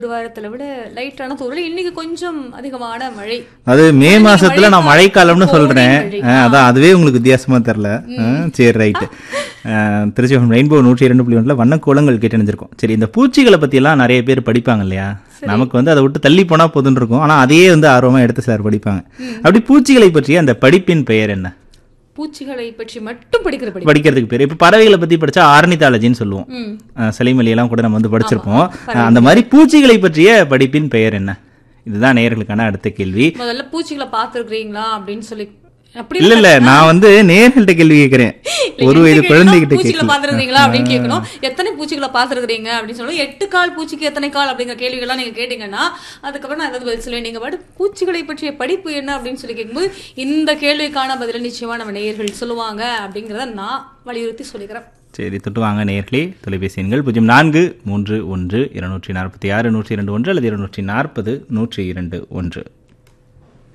ஒரு வாரத்துல விட லைட்டான தூரல் இன்னைக்கு கொஞ்சம் அதிகமான மழை அது மே மாசத்துல நான் மழைக்காலம்னு கோடை சொல்றேன் மழை. ஆ, அதான் அதுவே உங்களுக்கு வித்தியாசமா தெரியல ஆ, சரி ரைட்டு திருச்சி ரெயின்போ நூற்றி இரண்டு புள்ளி ஒன்றில் வண்ண கோலங்கள் கேட்டு நினைச்சிருக்கோம் சரி இந்த பூச்சிகளை பத்தி எல்லாம் நிறைய பேர் படிப்பாங்க இல்லையா நமக்கு வந்து அதை விட்டு தள்ளி போனா போதுன்னு இருக்கும் ஆனா அதையே வந்து ஆர்வமா எடுத்து சிலர் படிப்பாங்க அப்படி பூச்சிகளை பற்றிய அந்த படிப்பின் பெயர் என்ன பூச்சிகளை பற்றி மட்டும் படிக்கிற படி படிக்கிறதுக்கு பேர் இப்ப பறவைகளை பத்தி படிச்சா ஆர்னிதாலஜின்னு சொல்லுவோம் ம் அஹ் சலிமலி எல்லாம் கூட நம்ம வந்து படிச்சிருப்போம் அஹ் அந்த மாதிரி பூச்சிகளை பற்றிய படிப்பின் பெயர் என்ன இதுதான் நேயர்களுக்கான அடுத்த கேள்வி முதல்ல பூச்சிகளை பார்த்துருக்கீங்களா அப்படின்னு சொல்லி அப்படி இல்ல இல்ல நான் வந்து நேர்கள்ட்ட கேள்வி கேட்கிறேன் ஒரு வயது குழந்தைகிட்ட பூச்சிகளை கேட்கல பார்த்துருக்கீங்களா அப்படின்னு கேட்கணும் எத்தனை பூச்சிகளை பார்த்துருக்கீங்க அப்படின்னு சொல்லணும் எட்டு கால் பூச்சிக்கு எத்தனை கால் அப்படிங்கிற கேள்விகள்லாம் நீங்க கேட்டீங்கன்னா அதுக்கப்புறம் நான் ஏதாவது பதில் சொல்லுவேன் நீங்க பாட்டு பூச்சிகளை பற்றிய படிப்பு என்ன அப்படின்னு சொல்லி கேட்கும்போது இந்த கேள்விக்கான பதில நிச்சயமா நம்ம நேயர்கள் சொல்லுவாங்க அப்படிங்கறத நான் வலியுறுத்தி சொல்லிக்கிறேன் சரி தொட்டு வாங்க நேர்களே தொலைபேசி எண்கள் பூஜ்ஜியம் நான்கு மூன்று ஒன்று இருநூற்றி நாற்பத்தி ஆறு நூற்றி இரண்டு ஒன்று அல்லது இருநூற்றி நாற்பது நூற்றி இரண்டு ஒன்று